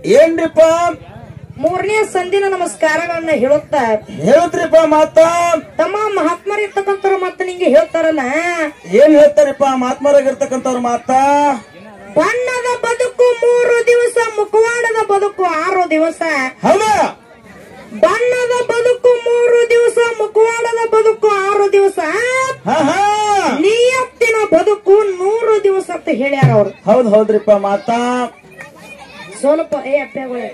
ಏನ್ರಿಪ್ಪ ಮೂರನೇ ಸಂದಿನ ನಮಸ್ಕಾರಗಳನ್ನ ಹೇಳುತ್ತಾ ಹೇಳ್ತ್ರಿಪ್ಪ ಮಾತ ತಮ್ಮ ಮಹಾತ್ಮರು ಇರ್ತಕ್ಕಂಥವ್ರು ಮತ್ತೆ ನಿಂಗೆ ಹೇಳ್ತಾರಲ್ಲ ಏನ್ ಹೇಳ್ತಾರಿಪ್ಪ ಮಾತ್ಮರಾಗಿರ್ತಕ್ಕಂಥವ್ರ ಮಾತ ಬಣ್ಣದ ಬದುಕು ಮೂರು ದಿವಸ ಮುಖವಾಡದ ಬದುಕು ಆರು ದಿವಸ ಹೌದಾ ಬಣ್ಣದ ಬದುಕು ಮೂರು ದಿವಸ ಮುಖವಾಡದ ಬದುಕು ಆರು ದಿವಸ ಹಾ ಹಾ ನಿಯತ್ತಿನ ಬದುಕು ನೂರು ದಿವಸ ಅಂತ ಹೇಳ್ಯಾರ ಅವ್ರು ಹೌದ್ ಹೌದ್ರಿಪ್ಪ ಮಾತ ಸ್ವಲ್ಪ ಏ ಅಪ್ಪಗಳೇ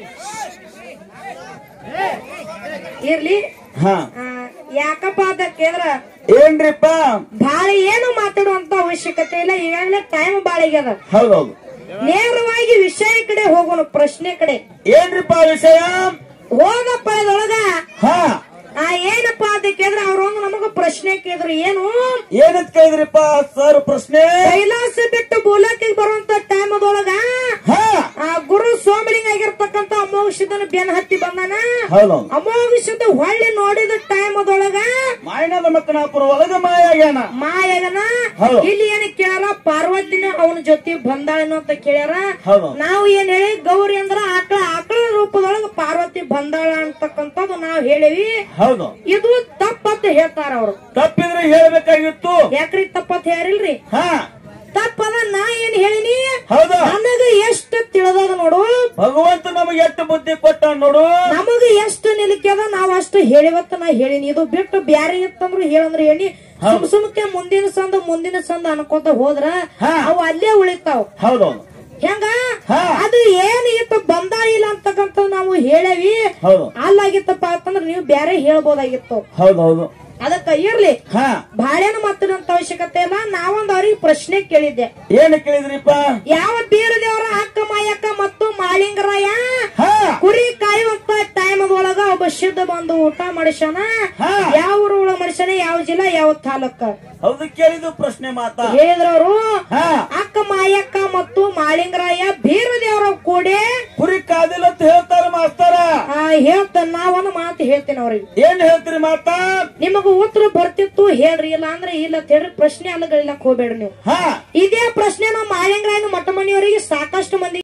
ಇರ್ಲಿ ಹಾ ಆ, ಯಾಕಪ್ಪ ಅಂತ ಕೇಳಿದ್ರ ಏನ್ರಿಪ್ಪ ಬಾಳ ಏನು ಮಾತಾಡುವಂತ ಅವಶ್ಯಕತೆ ಇಲ್ಲ ಈಗಾಗಲೇ ಟೈಮ್ ಬಾಳಿಗ್ಯದ ಹೌದೌದು ನೇರವಾಗಿ ವಿಷಯ ಕಡೆ ಹೋಗೋಣ ಪ್ರಶ್ನೆ ಕಡೆ ಏನ್ರಿಪ್ಪ ವಿಷಯ ಹೋದ ಪಳದೊಳಗ ಹಾ ಆ ಏನಪ್ಪಾ ಅಂತ ಕೇಳಿದ್ರೆ ಅವ್ರೊಂದು ನಮಗ ಪ್ರಶ್ನೆ ಕೇಳಿದ್ರು ಏನು ಏನಂತ ಕೇಳಿದ್ರಿಪ್ಪ ಸರ್ ಪ್ರಶ್ನೆ ಕೈಲಾಸ ಬಿಟ್ಟು ಬೋಲಕಿಗೆ ಬರುವಂತ ಟೈಮ್ ಅದೊಳಗ ಹಾ ಆ ಗುರು ಸೋಮಲಿಂಗ ಆಗಿರ್ತಕ್ಕಂತ ಅಮೋಘಸಿದನ ಬೆನ್ ಹತ್ತಿ ಬಂದಾನ ಹೌದೌದು ಅಮೋಘಸಿದ ಹೊಳ್ಳಿ ನೋಡಿದ ಟೈಮ್ ಅದೊಳಗ ಮಾಯನದ ಮಕ್ಕನಾಪುರ ಒಳಗ ಮಾಯ ಆಗ್ಯಾನ ಮಾಯಗನ ಹೌದು. ಇಲ್ಲಿ ಏನ್ ಕೇಳ್ಯಾರ ಪಾರ್ವತಿನ ಅವನ ಜೊತೆ ಬಂದಾಳೇನೋ ಅಂತ ಕೇಳ್ಯಾರ ಹೌದು ನಾವು ಏನ್ ಹೇಳಿ ಗೌರಿ ಅಂದ್ರ ಆಕಳ ಆಕಳ ರೂಪದೊಳಗ ಪಾರ್ವತಿ ಬಂದಾಳ ಅಂತಕ್ಕಂಥದ್ದು ನಾವ್ ಹೇಳಿವಿ ಹೌದು ಇದು ತಪ್ಪಂತ ಹೇಳ್ತಾರ ಅವ್ರು ತಪ್ಪಿದ್ರೆ ಹೇಳ್ಬೇಕಾಗಿತ್ತು ಯಾಕ್ರಿ ತಪ್ಪಂತ ಹೇಳಿಲ್ರಿ ಹಾ ತಪ್ಪದ ನಾ ಏನ್ ಹೇಳಿನಿ ಹೌದು ನನಗ ಎಷ್ಟು ತಿಳಿದದ ನೋಡು ಭಗವಂತ ನಮಗೆ ಎಷ್ಟು ಬುದ್ಧಿ ಕೊಟ್ಟ ನೋಡು ನಮಗ ಎಷ್ಟು ನಿಲಿಕ್ಯದ ನಾವ್ ಅಷ್ಟು ಹೇಳಿವತ್ತ ನಾ ಹೇಳಿನಿ ಇದು ಬಿಟ್ಟು ಬ್ಯಾರೆ ಇತ್ತಂದ್ರು ಹೇಳಂದ್ರ ಹೇಳಿ ಸುಮ್ ಸುಮ್ಕೆ ಮುಂದಿನ ಸಂದ ಮುಂದಿನ ಸಂದ ಅನ್ಕೊಂತ ಹೋದ್ರ ಹಾ. ಅವು ಅಲ್ಲೇ ಉಳಿತಾವ್ ಹೌದೌದು ಹೆಂಗ ಹಾ. ಅದು ಏನ್ ಇತ್ತು ಬಂದ ಇಲ್ಲ ಅಂತಕ್ಕಂಥ ನಾವು ಹೇಳೇವಿ ಹೌದು ಅಲ್ಲಾಗಿತ್ತಪ್ಪ ಅಂತಂದ್ರ ನೀವು ಬ್ಯಾರೆ ಹೇಳ್ಬೋದಾಗಿತ್ತು ಹೌದೌದು ಅದಕ್ಕ ಇರ್ಲಿ ಹಾ ಬಾಳೆನ ಮಾತಾಡೋಂತ ಅವಶ್ಯಕತೆ ಇಲ್ಲ ನಾವೊಂದ್ ಅವ್ರಿಗೆ ಪ್ರಶ್ನೆ ಕೇಳಿದ್ದೆ ಏನ್ ಕೇಳಿದ್ರಿಪ್ಪ ಯಾವ ಬೀರ ದೇವರ ಅಕ್ಕ ಮಾಯಕ್ಕ ಮತ್ತು ಮಾಳಿಂಗರಾಯ ಹಾ ಕುರಿ ಕಾಯುವಂತ ಟೈಮ್ ಒಳಗ ಒಬ್ಬ ಸಿದ್ಧ ಬಂದು ಊಟ ಮಾಡಿಸ್ಯಾನ ಹಾ. ಯಾವ ಊರ ಮನುಷ್ಯನ ಯಾವ ಜಿಲ್ಲಾ ಯಾವ ತಾಲೂಕ ಹೌದು ಕೇಳಿದ್ದು ಪ್ರಶ್ನೆ ಮಾತಾ ಹೇಳಿದ್ರವ್ರು ಹಾ ಅಕ್ಕ ಮಾಯಕ್ಕ ಮತ್ತು ಮಾಳಿಂಗರಾಯ ಬೀರ ದೇವರ ಕೂಡಿ ಕುರಿ ಕಾದಿಲ್ಲ ಅಂತ ಹೇಳ್ತಾರ ಮಾಸ್ತಾರ ಆ, ಹೇಳ್ತ ನಾವೊಂದು ಮಾತು ಹೇಳ್ತೀನಿ ಅವ್ರಿಗೆ ಏನ್ ಹೇಳ್ತೀರಿ ಮಾತಾ ನಿಮಗ ಉತ್ತರ ಬರ್ತಿತ್ತು ಹೇಳ್ರಿ ಇಲ್ಲ ಅಂದ್ರೆ ಇಲ್ಲ ಅಂತ ಹೇಳ್ರಿ ಪ್ರಶ್ನೆ ಅಲ್ಲಗಳಿಲ್ಲಕ್ ಹೋಗ್ಬೇಡ್ರಿ ನೀವು ಹಾ ಇದೇ ಪ್ರಶ್ನೆ ನಮ್ಮ ಮಾಳಿಂಗರಾಯನ ಮಠ ಮನೆಯವರಿಗೆ ಸಾಕಷ್ಟು ಮಂದಿ